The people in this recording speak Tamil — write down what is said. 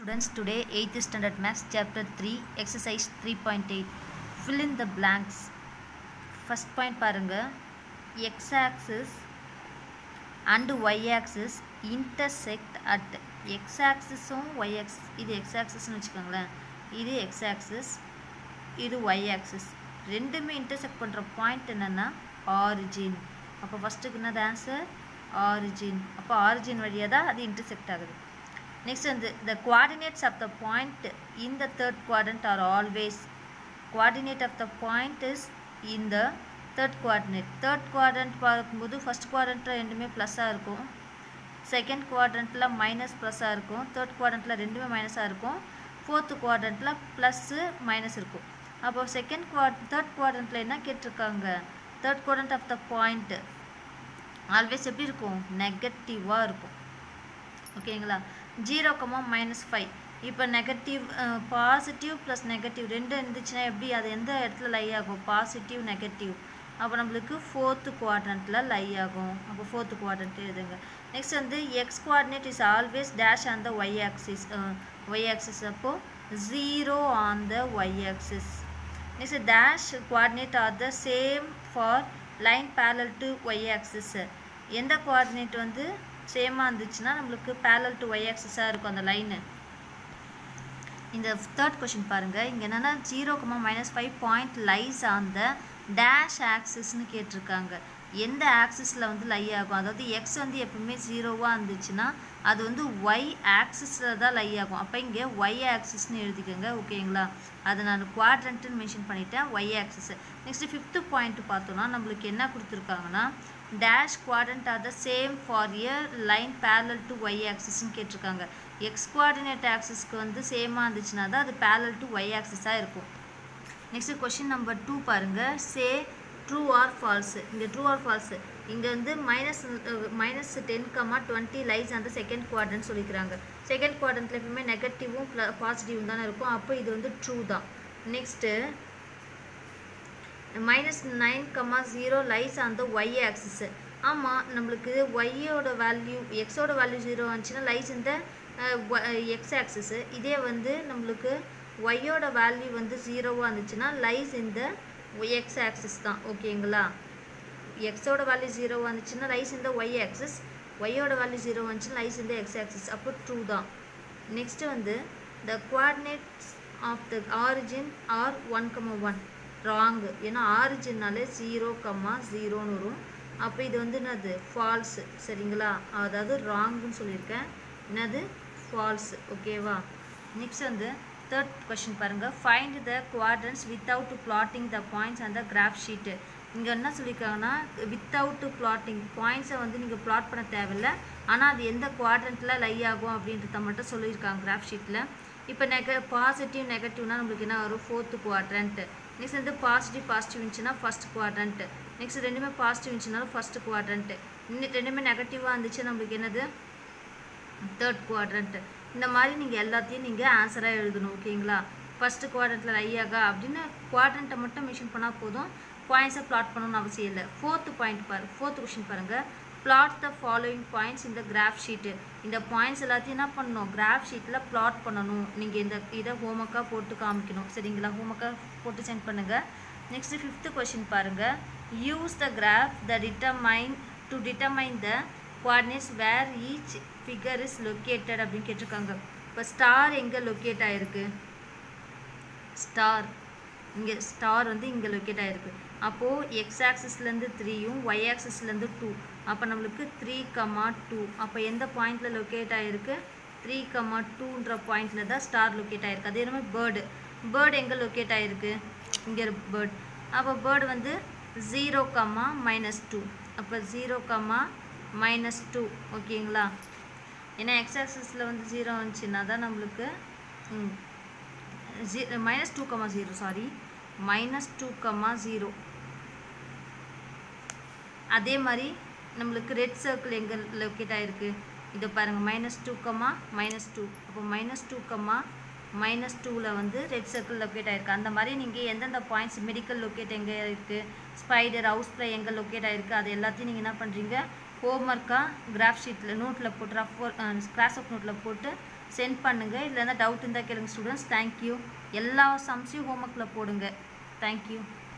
students today 8th standard maths chapter 3 exercise 3.8 fill in the blanks first point பாருங்க x axis and y axis intersect at x axis um y axis இது x axis னு வச்சுக்கோங்களேன் இது x axis இது y axis ரெண்டுமே intersect பண்ற பாயிண்ட் என்னன்னா origin அப்போ ஃபர்ஸ்ட்டுக்கு என்னது ஆன்சர் ஆரிஜின் அப்போ ஆரிஜின் வழியாக தான் அது intersect ஆகுது நெக்ஸ்ட் வந்து the coordinates of the point in the third quadrant are always coordinate of the point is in the third coordinate third quadrant பார்க்கும்போது ஃபர்ஸ்ட் குவாட்ரண்ட்டில் ரெண்டுமே ப்ளஸ்ஸாக இருக்கும் செகண்ட் குவாட்ரண்ட்டில் மைனஸ் ப்ளஸ்ஸாக இருக்கும் தேர்ட் குவாட்ரண்ட்டில் ரெண்டுமே மைனஸாக இருக்கும் ஃபோர்த்து குவாட்ரண்ட்டில் ப்ளஸ்ஸு மைனஸ் இருக்கும் அப்போ செகண்ட் குவாட் தேர்ட் குவாட்ரண்ட்டில் என்ன கேட்டிருக்காங்க third quadrant of the point always எப்படி இருக்கும் நெகட்டிவாக இருக்கும் ஓகேங்களா ஜீரோ கமா மைனஸ் ஃபைவ் இப்போ நெகட்டிவ் பாசிட்டிவ் ப்ளஸ் நெகட்டிவ் ரெண்டு இருந்துச்சுன்னா எப்படி அது எந்த இடத்துல லை ஆகும் பாசிட்டிவ் நெகட்டிவ் அப்போ நம்மளுக்கு ஃபோர்த்து குவாட்ரண்ட்டில் லை ஆகும் அப்போ ஃபோர்த்து குவாட்ரண்ட் எழுதுங்க நெக்ஸ்ட் வந்து X coordinate is always dash on the Y axis Y axis அப்போது zero on the Y axis next dash coordinate are the same for line parallel to Y axis எந்த குவாட்ரேட் வந்து சேமாக இருந்துச்சுன்னா நம்மளுக்கு பேரல் டு ஒய் ஆக்சிஸாக இருக்கும் அந்த லைனு இந்த தேர்ட் கொஷின் பாருங்கள் இங்கே என்னென்னா zero comma minus five point lies on the dash ஆக்சிஸ்னு கேட்டிருக்காங்க எந்த ஆக்சிஸில் வந்து லை ஆகும் அதாவது எக்ஸ் வந்து எப்பவுமே ஜீரோவாக இருந்துச்சுன்னா அது வந்து ஒய் ஆக்சிஸில் தான் லை ஆகும் அப்போ இங்கே ஒய் ஆக்சிஸ்னு எழுதிக்கோங்க ஓகேங்களா அதை நான் குவாட்ரண்ட்டுன்னு மென்ஷன் பண்ணிட்டேன் Y axis next fifth point பார்த்தோன்னா நம்மளுக்கு என்ன கொடுத்துருக்காங்கன்னா dash quadrant are the same for year line parallel to Y ஆக்சிஸ்ன்னு கேட்டிருக்காங்க எக்ஸ் குவாடினேட் ஆக்சிஸ்க்கு வந்து சேமாக இருந்துச்சுன்னா தான் அது பேரலல் டு ஒய் ஆக்சிஸாக இருக்கும் நெக்ஸ்ட் கொஷின் நம்பர் டூ பாருங்கள் சே ட்ரூ ஆர் ஃபால்ஸு இங்கே ட்ரூ ஆர் ஃபால்ஸு இங்கே வந்து minus minus ten comma twenty lies அந்த செகண்ட் குவாட்ரண்ட் சொல்லிக்கிறாங்க செகண்ட் குவாட்ரண்ட்டில் எப்பவுமே நெகட்டிவும் ப்ள பாசிட்டிவும் தானே இருக்கும் அப்போ இது வந்து ட்ரூ தான் next minus nine comma zero lies அந்த ஒய் ஆக்சிஸு ஆமாம் நம்மளுக்கு ஒய்யோட வேல்யூ எக்ஸோட வேல்யூ ஜீரோ வந்துச்சுன்னா லைஸ் இந்த எக்ஸ் ஆக்சிஸு இதே வந்து நம்மளுக்கு ஒய்யோட வேல்யூ வந்து ஜீரோவாக இருந்துச்சுன்னா லைஸ் இந்த எக்ஸ் ஆக்சிஸ் தான் ஓகேங்களா எக்ஸோட வேல்யூ ஜீரோவாக இருந்துச்சுன்னா லைஸ் இந்த ஒய் ஆக்சிஸ் ஒய்யோட வேல்யூ ஜீரோ வந்துச்சுன்னா லைஸ் இந்த எக்ஸ் ஆக்சிஸ் அப்போ ட்ரூ தான் நெக்ஸ்ட்டு வந்து the coordinates of the origin are one comma one wrong ஏன்னா ஆரிஜின்னாலே ஜீரோ கம்மா ஜீரோன்னு வரும் அப்போ இது வந்து என்னது ஃபால்ஸு சரிங்களா அதாவது ராங்குன்னு சொல்லியிருக்கேன் என்னது ஃபால்ஸு ஓகேவா நெக்ஸ்ட் வந்து தேர்ட் கொஷின் பாருங்கள் find the quadrants without plotting the points அந்த கிராஃப் ஷீட்டு இங்கே என்ன சொல்லியிருக்காங்கன்னா வித்தவுட் பிளாட்டிங் பாயிண்ட்ஸை வந்து நீங்கள் பிளாட் பண்ண தேவையில்ல ஆனால் அது எந்த குவாட்ரண்ட்டில் லை ஆகும் அப்படின்றத மட்டும் சொல்லியிருக்காங்க கிராஃப் ஷீட்டில் இப்போ நெக பாசிட்டிவ் நெகட்டிவ்னா நம்மளுக்கு என்ன வரும் ஃபோர்த்து குவாட்ரண்ட்டு நெக்ஸ்ட் வந்து பாசிட்டிவ் பாசிட்டிவ் இருந்துச்சுன்னா ஃபஸ்ட் குவாட்ரண்ட்டு நெக்ஸ்ட் ரெண்டுமே பாசிட்டிவ் இருந்துச்சுனாலும் ஃபஸ்ட் குவாட்ரண்ட்டு இன்னும் ரெண்டுமே நெகட்டிவாக இருந்துச்சு நம்மளுக்கு என்னது தேர்ட் குவாட்ரண்ட்டு இந்த மாதிரி நீங்கள் எல்லாத்தையும் நீங்கள் ஆன்சராக எழுதணும் ஓகேங்களா ஃபஸ்ட்டு குவாட்ரண்ட்டில் லையாகா அப்படின்னு குவாட்ரண்ட்டை மட்டும் மிஷின் பண்ணால் போதும் பாயிண்ட்ஸை பிளாட் பண்ணணும்னு அவசியம் இல்லை ஃபோர்த்து பாயிண்ட் பாரு ஃபோர்த்து கொஷின் பாருங்கள் பிளாட் த ஃபாலோயிங் பாயிண்ட்ஸ் இந்த கிராஃப் ஷீட்டு இந்த பாயிண்ட்ஸ் எல்லாத்தையும் என்ன பண்ணணும் கிராஃப் ஷீட்டில் பிளாட் பண்ணணும் நீங்கள் இந்த இதை ஹோம்ஒர்க்காக போட்டு காமிக்கணும் சரிங்களா ஹோம்ஒர்க்காக போட்டு சென்ட் பண்ணுங்கள் நெக்ஸ்ட்டு ஃபிஃப்த்து கொஷின் பாருங்கள் use the graph the determine to determine the coordinates where each figure is located அப்படின்னு கேட்டிருக்காங்க இப்போ ஸ்டார் எங்கே லொக்கேட் ஆகிருக்கு ஸ்டார் இங்கே ஸ்டார் வந்து இங்கே லொக்கேட் ஆகிருக்கு அப்போது எக்ஸ் ஆக்சிஸ்லேருந்து த்ரீயும் ஒய் ஆக்சிஸ்லேருந்து டூ அப்போ நம்மளுக்கு த்ரீ கமா டூ அப்போ எந்த பாயிண்டில் லொக்கேட் ஆகிருக்கு த்ரீ கமா டூன்ற பாயிண்டில் தான் ஸ்டார் லொக்கேட் ஆகிருக்கு அதே மாதிரி பேர்டு பேர்டு எங்கே லொக்கேட் ஆகிருக்கு இங்கே பேர்ட் அப்போ பேர்டு வந்து ஜீரோ கம்மா மைனஸ் டூ அப்போ ஜீரோ கம்மா மைனஸ் டூ ஓகேங்களா ஏன்னா எக்ஸ் ஆக்சிஸில் வந்து ஜீரோ வந்துச்சுன்னா தான் நம்மளுக்கு G minus two comma zero sorry minus two comma zero அதே மாதிரி நம்மளுக்கு ரெட் சர்க்கிள் எங்கே லொக்கேட் ஆகிருக்கு இதை பாருங்கள் minus two comma minus two அப்போ மைனஸ் டூ கம்மா மைனஸ் டூவில் வந்து ரெட் சர்க்கிள் லொக்கேட் ஆகிருக்கு அந்த மாதிரி நீங்கள் எந்தெந்த பாயிண்ட்ஸ் மெடிக்கல் லொக்கேட் எங்கே இருக்குது ஸ்பைடர் ஹவுஸ் ப்ளே எங்கே லொக்கேட் ஆகிருக்கு அது எல்லாத்தையும் நீங்கள் என்ன பண்ணுறீங்க ஹோம்ஒர்க்காக கிராஃப் ஷீட்டில் நோட்டில் போட்டு ரஃப் கிளாஸ் ஆஃப் நோட்டில் போட்டு சென்ட் பண்ணுங்கள் இல்லைன்னா டவுட் இருந்தால் கேளுங்க ஸ்டூடெண்ட்ஸ் தேங்க்யூ எல்லா சம்ஸையும் ஹோம்ஒர்க்கில் போடுங்க தேங்க்யூ